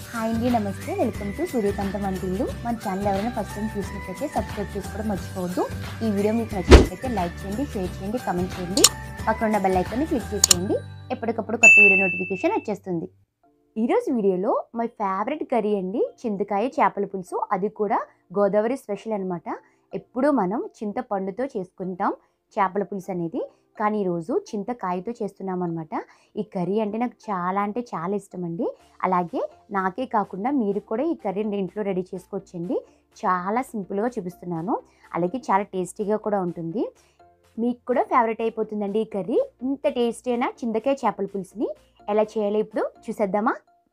hi అండి నమస్తే welcome to సూర్యకాంతం వంటిల్లు మన ఛానల్ ఎవరైనా ఫస్ట్ టైం చూసినట్లయితే సబ్స్క్రైబ్ చేసుకోవడం మర్చిపోవద్దు ఈ వీడియో మీకు నచ్చినట్లయితే లైక్ చేయండి షేర్ చేయండి కమెంట్ చేయండి పక్కన ఉన్న బెల్ ఐకాన్ని క్లిక్ చేసేయండి ఎప్పటికప్పుడు కొత్త వీడియో నోటిఫికేషన్ వచ్చేస్తుంది ఈరోజు వీడియోలో మై ఫేవరెట్ కర్రీ అండి చింతకాయ చేపల పులుసు అది కూడా గోదావరి స్పెషల్ అనమాట ఎప్పుడూ మనం చింతపండుతో చేసుకుంటాం చేపల పులుసు అనేది కానీ ఈరోజు చింతకాయతో చేస్తున్నాం అనమాట ఈ కర్రీ అంటే నాకు చాలా అంటే చాలా ఇష్టం అండి అలాగే నాకే కాకుండా మీరు కూడా ఈ కర్రీని ఇంట్లో రెడీ చేసుకోవచ్చండి చాలా సింపుల్గా చూపిస్తున్నాను అలాగే చాలా టేస్టీగా కూడా ఉంటుంది మీకు కూడా ఫేవరెట్ అయిపోతుందండి ఈ కర్రీ ఇంత టేస్టీ అయిన చింతకాయ చేపల పులుసుని ఎలా చేయాలో ఇప్పుడు చూసేద్దామా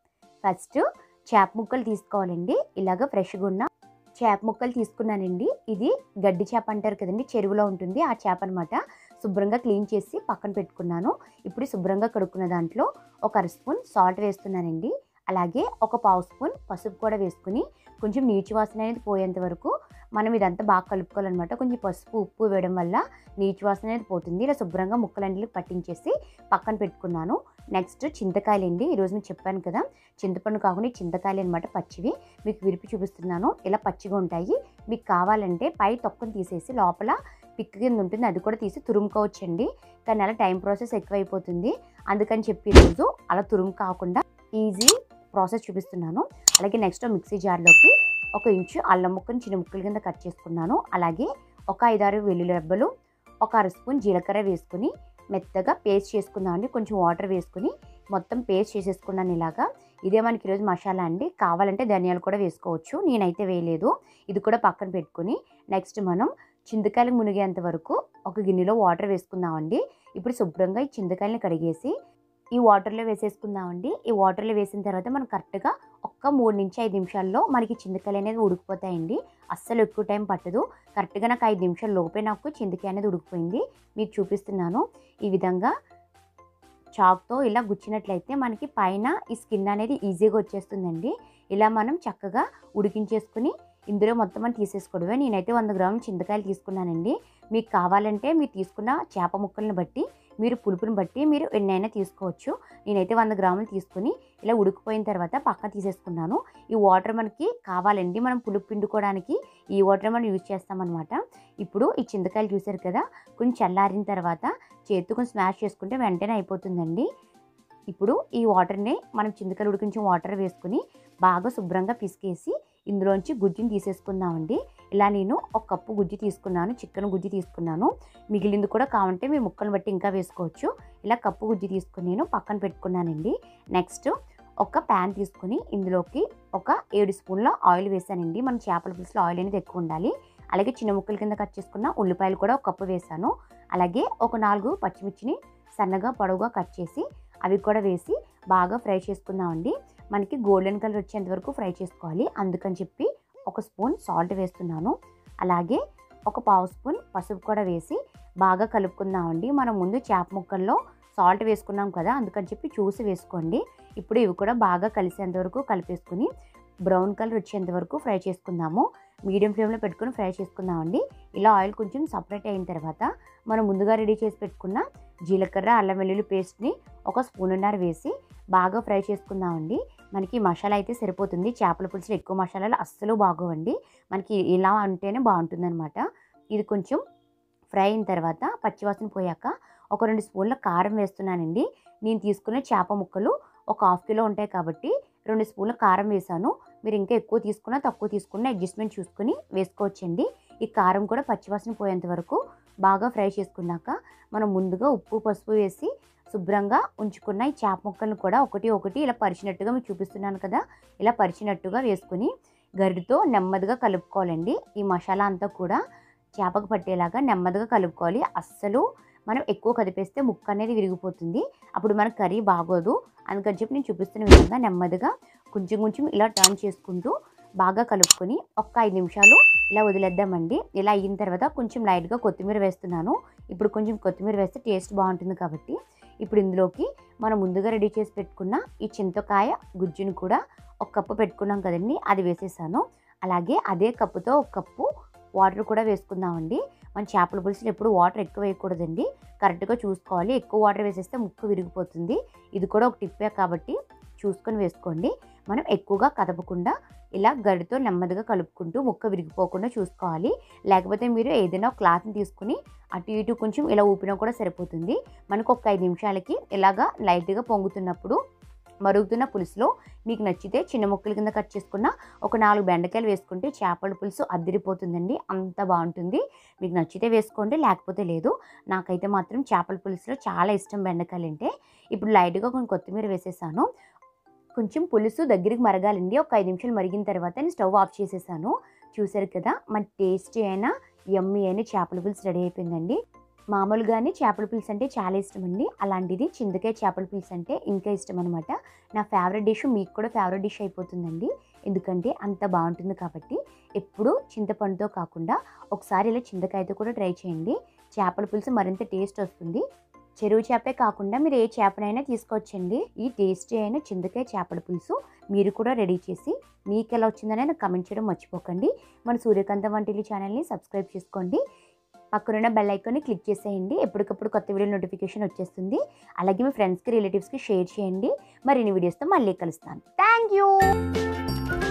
ఫస్ట్ చేప ముక్కలు తీసుకోవాలండి ఇలాగ ఫ్రెష్గా ఉన్న చేప ముక్కలు తీసుకున్నానండి ఇది గడ్డి చేప అంటారు కదండి చెరువులో ఉంటుంది ఆ చేప అనమాట శుభ్రంగా క్లీన్ చేసి పక్కన పెట్టుకున్నాను ఇప్పుడు శుభ్రంగా కడుక్కున్న దాంట్లో ఒక అర స్పూన్ సాల్ట్ వేస్తున్నానండి అలాగే ఒక పావు స్పూన్ పసుపు కూడా వేసుకుని కొంచెం నీచు వాసన అనేది పోయేంత వరకు మనం ఇదంతా బాగా కలుపుకోవాలన్నమాట కొంచెం పసుపు ఉప్పు వేయడం వల్ల నీచు వాసన అనేది పోతుంది ఇలా శుభ్రంగా ముక్కలన్నీ పట్టించేసి పక్కన పెట్టుకున్నాను నెక్స్ట్ చింతకాయలు అండి ఈరోజు నేను చెప్పాను కదా చింతపండు కాకుండా ఈ చింతకాయలు అనమాట పచ్చివి మీకు విరిపి చూపిస్తున్నాను ఇలా పచ్చిగా ఉంటాయి మీకు కావాలంటే పై తొక్కను తీసేసి లోపల పిక్ కింద ఉంటుంది అది కూడా తీసి తురుముకోవచ్చండి కానీ అలా టైం ప్రాసెస్ ఎక్కువైపోతుంది అందుకని చెప్పి ఈరోజు అలా తురుము కాకుండా ఈజీ ప్రాసెస్ చూపిస్తున్నాను అలాగే నెక్స్ట్ మిక్సీ జార్లోకి ఒక ఇంచు అల్లం ముక్కను చిన్న ముక్కల కింద కట్ చేసుకున్నాను అలాగే ఒక ఐదారు వెల్లుల్లి రెబ్బలు ఒక అర స్పూన్ జీలకర్ర వేసుకుని మెత్తగా పేస్ట్ చేసుకుందామండి కొంచెం వాటర్ వేసుకుని మొత్తం పేస్ట్ చేసేసుకున్నాను ఇలాగా ఇదే మనకి ఈరోజు మసాలా అండి కావాలంటే ధనియాలు కూడా వేసుకోవచ్చు నేనైతే వేయలేదు ఇది కూడా పక్కన పెట్టుకుని నెక్స్ట్ మనం చింతకాయలు మునిగేంత వరకు ఒక గిన్నెలో వాటర్ వేసుకుందామండి ఇప్పుడు శుభ్రంగా ఈ చింతకాయలని కడిగేసి ఈ వాటర్లో వేసేసుకుందామండి ఈ వాటర్లో వేసిన తర్వాత మనం కరెక్ట్గా ఒక్క మూడు నుంచి ఐదు నిమిషాల్లో మనకి చింతకాయలు అనేది ఉడికిపోతాయండి అస్సలు ఎక్కువ టైం పట్టదు కరెక్ట్గా నాకు ఐదు నిమిషాల లోపే నాకు చింతకాయ అనేది ఉడికిపోయింది మీకు చూపిస్తున్నాను ఈ విధంగా చాక్తో ఇలా గుచ్చినట్లయితే మనకి పైన ఈ స్కిన్ అనేది ఈజీగా వచ్చేస్తుందండి ఇలా మనం చక్కగా ఉడికించేసుకుని ఇందులో మొత్తం మనం తీసేసుకోవడమే నేనైతే వంద గ్రాముల చింతకాయలు తీసుకున్నానండి మీకు కావాలంటే మీరు తీసుకున్న చేప ముక్కలను బట్టి మీరు పులుపుని బట్టి మీరు ఎన్నైనా తీసుకోవచ్చు నేనైతే వంద గ్రాములు తీసుకుని ఇలా ఉడికిపోయిన తర్వాత పక్కన తీసేసుకున్నాను ఈ వాటర్ మనకి కావాలండి మనం పులుపు పిండుకోవడానికి ఈ వాటర్ మనం యూజ్ చేస్తామన్నమాట ఇప్పుడు ఈ చింతకాయలు చూసారు కదా కొంచెం చల్లారిన తర్వాత చేతితో కొంచెం స్మాష్ చేసుకుంటే వెంటనే అయిపోతుందండి ఇప్పుడు ఈ వాటర్ని మనం చింతకాయలు ఉడికించిన వాటర్ వేసుకుని బాగా శుభ్రంగా పిసికేసి ఇందులోంచి గుజ్జుని తీసేసుకుందామండి ఇలా నేను ఒక కప్పు గుజ్జు తీసుకున్నాను చికెన్ గుజ్జు తీసుకున్నాను మిగిలింది కూడా కావాలంటే మీ ముక్కలను బట్టి ఇంకా వేసుకోవచ్చు ఇలా కప్పు గుజ్జు తీసుకుని నేను పక్కన పెట్టుకున్నానండి నెక్స్ట్ ఒక ప్యాన్ తీసుకుని ఇందులోకి ఒక ఏడు స్పూన్ల ఆయిల్ వేసానండి మన చేపల పులుసులో ఆయిల్ అనేది ఎక్కువ ఉండాలి అలాగే చిన్న ముక్కల కింద కట్ చేసుకున్న ఉల్లిపాయలు కూడా ఒక కప్పు వేసాను అలాగే ఒక నాలుగు పచ్చిమిర్చిని సన్నగా పొడవుగా కట్ చేసి అవి కూడా వేసి బాగా ఫ్రై చేసుకుందామండి మనకి గోల్డెన్ కలర్ వచ్చేంత వరకు ఫ్రై చేసుకోవాలి అందుకని చెప్పి ఒక స్పూన్ సాల్ట్ వేస్తున్నాను అలాగే ఒక పావు స్పూన్ పసుపు కూడా వేసి బాగా కలుపుకుందామండి మనం ముందు చేప ముక్కల్లో సాల్ట్ వేసుకున్నాం కదా అందుకని చెప్పి చూసి వేసుకోండి ఇప్పుడు ఇవి కూడా బాగా కలిసేంత వరకు కలిపేసుకుని బ్రౌన్ కలర్ వచ్చేంత వరకు ఫ్రై చేసుకుందాము మీడియం ఫ్లేమ్లో పెట్టుకుని ఫ్రై చేసుకుందామండి ఇలా ఆయిల్ కొంచెం సపరేట్ అయిన తర్వాత మనం ముందుగా రెడీ చేసి పెట్టుకున్న జీలకర్ర అల్లం వెల్లుల్లి పేస్ట్ని ఒక స్పూన్నర వేసి బాగా ఫ్రై చేసుకుందామండి మనకి మసాలా అయితే సరిపోతుంది చేపల పులుసులో ఎక్కువ మసాలాలు అస్సలు బాగోవండి మనకి ఇలా ఉంటేనే బాగుంటుందన్నమాట ఇది కొంచెం ఫ్రై అయిన తర్వాత పచ్చివాసన పోయాక ఒక రెండు స్పూన్ల కారం వేస్తున్నానండి నేను తీసుకునే చేప ముక్కలు ఒక హాఫ్ కిలో ఉంటాయి కాబట్టి రెండు స్పూన్ల కారం వేసాను మీరు ఇంకా ఎక్కువ తీసుకున్నా తక్కువ తీసుకున్నా అడ్జస్ట్మెంట్ చూసుకుని వేసుకోవచ్చండి ఈ కారం కూడా పచ్చివాసన పోయేంత వరకు బాగా ఫ్రై చేసుకున్నాక మనం ముందుగా ఉప్పు పసుపు వేసి శుభ్రంగా ఉంచుకున్న ఈ చేప ముక్కలను కూడా ఒకటి ఒకటి ఇలా పరిచినట్టుగా మీకు చూపిస్తున్నాను కదా ఇలా పరిచినట్టుగా వేసుకుని గరిటితో నెమ్మదిగా కలుపుకోవాలండి ఈ మసాలా అంతా కూడా చేపకు పట్టేలాగా నెమ్మదిగా కలుపుకోవాలి అస్సలు మనం ఎక్కువ కదిపేస్తే ముక్క అనేది విరిగిపోతుంది అప్పుడు మన కర్రీ బాగోదు అందుకని చెప్పి నేను చూపిస్తున్న విధంగా నెమ్మదిగా కొంచెం కొంచెం ఇలా టర్న్ చేసుకుంటూ బాగా కలుపుకొని ఒక్క ఐదు నిమిషాలు ఇలా వదిలేద్దామండి ఇలా అయిన తర్వాత కొంచెం లైట్గా కొత్తిమీర వేస్తున్నాను ఇప్పుడు కొంచెం కొత్తిమీర వేస్తే టేస్ట్ బాగుంటుంది కాబట్టి ఇప్పుడు ఇందులోకి మనం ముందుగా రెడీ చేసి పెట్టుకున్న ఈ చింతకాయ గుజ్జును కూడా ఒక కప్పు పెట్టుకున్నాం కదండి అది వేసేసాను అలాగే అదే కప్పుతో ఒక కప్పు వాటర్ కూడా వేసుకుందామండి మన చేపల పులుసులు ఎప్పుడు వాటర్ ఎక్కువ వేయకూడదండి కరెక్ట్గా చూసుకోవాలి ఎక్కువ వాటర్ వేసేస్తే ముక్క విరిగిపోతుంది ఇది కూడా ఒక టిప్పే కాబట్టి చూసుకొని వేసుకోండి మనం ఎక్కువగా కదపకుండా ఇలా గడితో నెమ్మదిగా కలుపుకుంటూ ముక్క విరిగిపోకుండా చూసుకోవాలి లేకపోతే మీరు ఏదైనా క్లాత్ని తీసుకుని అటు ఇటు కొంచెం ఇలా ఊపినా కూడా సరిపోతుంది మనకు ఒక ఐదు నిమిషాలకి ఇలాగా లైట్గా పొంగుతున్నప్పుడు మరుగుతున్న పులుసులో మీకు నచ్చితే చిన్న ముక్కల కింద కట్ చేసుకున్న ఒక నాలుగు బెండకాయలు వేసుకుంటే చేపల పులుసు అద్దరిపోతుందండి అంత బాగుంటుంది మీకు నచ్చితే వేసుకోండి లేకపోతే లేదు నాకైతే మాత్రం చేపల పులుసులో చాలా ఇష్టం బెండకాయలు అంటే ఇప్పుడు లైట్గా కొంచెం కొత్తిమీర వేసేసాను కొంచెం పులుసు దగ్గరికి మరగాలండి ఒక ఐదు నిమిషాలు మరిగిన తర్వాత నేను స్టవ్ ఆఫ్ చేసేసాను చూసారు కదా మన టేస్టీ అయిన యమ్మీ అయిన చేపల పులుసు రెడీ అయిపోయిందండి మామూలుగానే చేపల పులుసు అంటే చాలా ఇష్టం అండి అలాంటిది చింతకాయ చేపల పులుసు అంటే ఇంకా ఇష్టం అనమాట నా ఫేవరెట్ డిష్ మీకు కూడా ఫేవరెట్ డిష్ అయిపోతుందండి ఎందుకంటే అంత బాగుంటుంది కాబట్టి ఎప్పుడు చింతపండుతో కాకుండా ఒకసారి ఇలా చింతకాయతో కూడా ట్రై చేయండి చేపల పులుసు మరింత టేస్ట్ వస్తుంది చెరువు చేపే కాకుండా మీరు ఏ చేపనైనా తీసుకోవచ్చండి ఈ టేస్టీ అయిన చింతకాయ చేపల పులుసు మీరు కూడా రెడీ చేసి మీకు ఎలా వచ్చిందని నాకు కమెంట్ చేయడం మర్చిపోకండి మన సూర్యకాంత వంటిల్లు ఛానల్ని సబ్స్క్రైబ్ చేసుకోండి పక్కనున్న బెల్ ఐకాన్ని క్లిక్ చేసేయండి ఎప్పటికప్పుడు కొత్త వీడియో నోటిఫికేషన్ వచ్చేస్తుంది అలాగే మీ ఫ్రెండ్స్కి రిలేటివ్స్కి షేర్ చేయండి మరిన్ని వీడియోస్తో మళ్ళీ కలుస్తాను థ్యాంక్ యూ